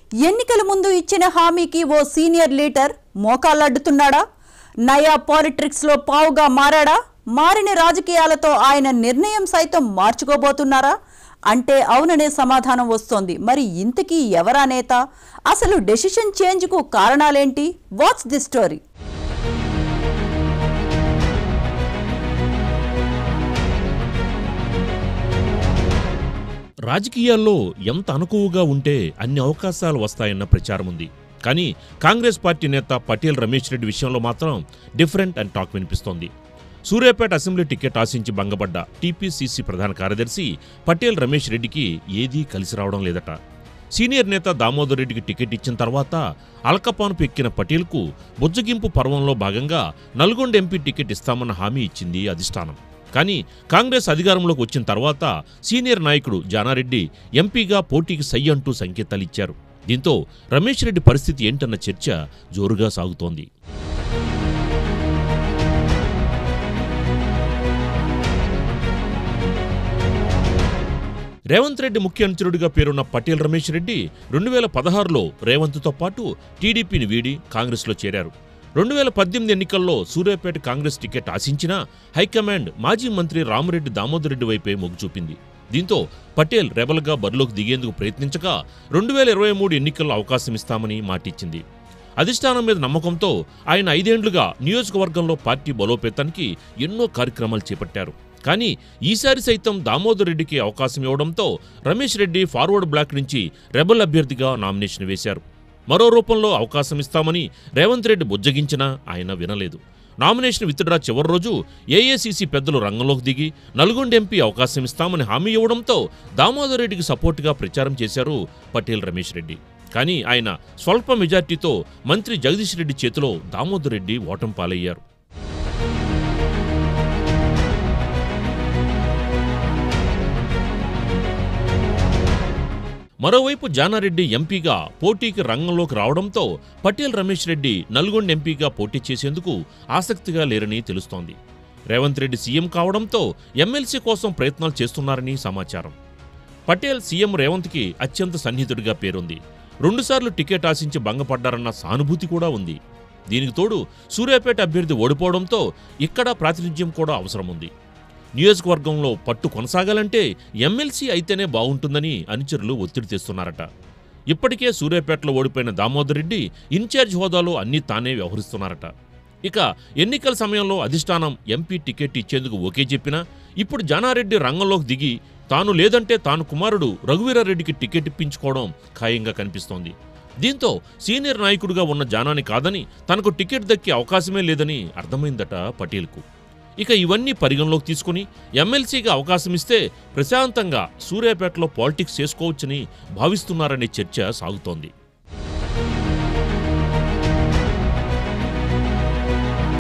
ఎన్నికల ముందు ఇచ్చిన హామీకి ఓ సీనియర్ లీడర్ మోకాళ్ళడ్డుతున్నాడా నయా పాలిటిక్స్లో పావుగా మారాడా మారిన రాజకీయాలతో ఆయన నిర్ణయం సైతం మార్చుకోబోతున్నారా అంటే అవుననే సమాధానం వస్తోంది మరి ఇంతకీ ఎవరా నేత అసలు డెసిషన్ చేంజ్కు కారణాలేంటి వాట్స్ ది స్టోరీ రాజకీయాల్లో ఎంత అనుకువగా ఉంటే అన్ని అవకాశాలు వస్తాయన్న ప్రచారం ఉంది కానీ కాంగ్రెస్ పార్టీ నేత పటేల్ రమేష్ రెడ్డి విషయంలో మాత్రం డిఫరెంట్ అండ్ టాక్ వినిపిస్తోంది సూర్యాపేట అసెంబ్లీ టికెట్ ఆశించి భంగపడ్డ టీపీసీసీ ప్రధాన కార్యదర్శి పటేల్ రమేష్ రెడ్డికి ఏదీ కలిసి రావడం లేదట సీనియర్ నేత దామోదర్ రెడ్డికి టికెట్ ఇచ్చిన తర్వాత అల్కపానుపు ఎక్కిన పటేల్కు బుజ్జగింపు పర్వంలో భాగంగా నల్గొండ ఎంపీ టికెట్ ఇస్తామన్న హామీ ఇచ్చింది అధిష్టానం కానీ కాంగ్రెస్ అధికారంలోకి వచ్చిన తర్వాత సీనియర్ నాయకుడు జానారెడ్డి ఎంపీగా పోటీకి సై అంటూ సంకేతాలిచ్చారు దీంతో రమేష్ రెడ్డి పరిస్థితి ఏంటన్న చర్చ జోరుగా సాగుతోంది రేవంత్ రెడ్డి ముఖ్య అనుచరుడిగా పేరున్న పటేల్ రమేష్ రెడ్డి రెండు వేల పదహారులో రేవంత్తో పాటు టీడీపీని వీడి కాంగ్రెస్లో చేరారు రెండు వేల పద్దెనిమిది ఎన్నికల్లో సూర్యాపేట కాంగ్రెస్ టికెట్ ఆశించినా హైకమాండ్ మాజీ మంత్రి రామరెడ్డి దామోదర్ రెడ్డి వైపే మొగ్గు చూపింది దీంతో పటేల్ రెబల్గా బరిలోకి దిగేందుకు ప్రయత్నించగా రెండు వేల ఇరవై మూడు ఎన్నికల్లో అవకాశం ఇస్తామని మాటిచ్చింది అధిష్టానం మీద నమ్మకంతో ఆయన ఐదేండ్లుగా నియోజకవర్గంలో పార్టీ బలోపేతానికి ఎన్నో కార్యక్రమాలు చేపట్టారు కానీ ఈసారి సైతం దామోదర్ రెడ్డికి అవకాశం ఇవ్వడంతో రమేష్ రెడ్డి ఫార్వర్డ్ బ్లాక్ నుంచి రెబల్ అభ్యర్థిగా నామినేషన్ వేశారు మరో రూపంలో అవకాశం ఇస్తామని రేవంత్ రెడ్డి బుజ్జగించినా ఆయన వినలేదు నామినేషన్ విత్డ్రా చివరి రోజు ఏఏసీసీ పెద్దలు రంగంలోకి దిగి నల్గొండ ఎంపీ అవకాశం ఇస్తామని హామీ ఇవ్వడంతో దామోదర్ రెడ్డికి సపోర్టుగా ప్రచారం చేశారు పటేల్ రమేష్ రెడ్డి కానీ ఆయన స్వల్ప మెజార్టీతో మంత్రి జగదీష్ రెడ్డి చేతిలో దామోదర్ రెడ్డి ఓటం పాలయ్యారు మరోవైపు జానారెడ్డి ఎంపీగా పోటీకి రంగంలోకి రావడంతో పటేల్ రమేష్ రెడ్డి నల్గొండ ఎంపీగా పోటీ చేసేందుకు ఆసక్తిగా లేరని తెలుస్తోంది రేవంత్ రెడ్డి సీఎం కావడంతో ఎమ్మెల్సీ కోసం ప్రయత్నాలు చేస్తున్నారని సమాచారం పటేల్ సీఎం రేవంత్కి అత్యంత సన్నిహితుడిగా పేరుంది రెండుసార్లు టికెట్ ఆశించి భంగపడ్డారన్న సానుభూతి కూడా ఉంది దీనికి తోడు సూర్యాపేట అభ్యర్థి ఓడిపోవడంతో ఇక్కడ ప్రాతినిధ్యం కూడా అవసరముంది నియోజకవర్గంలో పట్టు కొనసాగాలంటే ఎమ్మెల్సీ అయితేనే బాగుంటుందని అనుచరులు ఒత్తిడి తెస్తున్నారట ఇప్పటికే సూర్యాపేటలో ఓడిపోయిన దామోదర్ రెడ్డి ఇన్ఛార్జ్ హోదాలో అన్నీ తానే వ్యవహరిస్తున్నారట ఇక ఎన్నికల సమయంలో అధిష్టానం ఎంపీ టికెట్ ఇచ్చేందుకు ఓకే చెప్పినా ఇప్పుడు జానారెడ్డి రంగంలోకి దిగి తాను లేదంటే తాను కుమారుడు రఘువీరారెడ్డికి టికెట్ ఇప్పించుకోవడం ఖాయంగా కనిపిస్తోంది దీంతో సీనియర్ నాయకుడిగా ఉన్న జానాని కాదని తనకు టికెట్ దక్కే అవకాశమే లేదని అర్థమైందట పటేల్కు ఇక ఇవన్నీ పరిగణలోకి తీసుకుని ఎమ్మెల్సీగా అవకాశం ఇస్తే ప్రశాంతంగా సూర్యాపేటలో పాలిటిక్స్ చేసుకోవచ్చని భావిస్తున్నారనే చర్చ సాగుతోంది